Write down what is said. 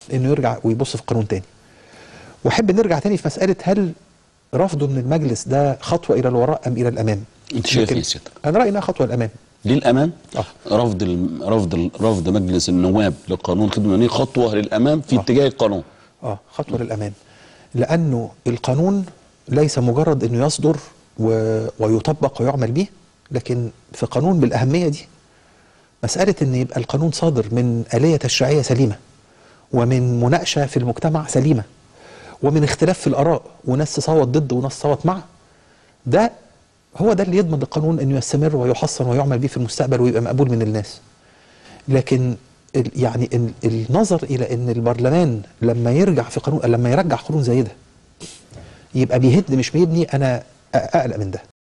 انه يرجع ويبص في القانون تاني واحب نرجع تاني في مساله هل رفضه من المجلس ده خطوه الى الوراء ام الى الامام انت شايف لكن ايه سيادتك؟ انا رايي انها خطوه للامام للامام آه. رفض الم- رفض ال- رفض مجلس النواب لقانون الخدمه المدنيه خطوه للامام في آه. اتجاه القانون اه خطوه للامام لانه القانون ليس مجرد انه يصدر و... ويطبق ويعمل به لكن في قانون بالاهميه دي مساله ان يبقى القانون صادر من اليه تشريعيه سليمه ومن مناقشه في المجتمع سليمه ومن اختلاف في الاراء وناس تصوت ضد وناس تصوت مع ده هو ده اللي يضمن القانون انه يستمر ويحصن ويعمل به في المستقبل ويبقى مقبول من الناس لكن ال- يعني ال- النظر الى ان البرلمان لما يرجع في قانون لما يرجع قانون زي ده يبقى بيهد مش بيبني انا اقلق من ده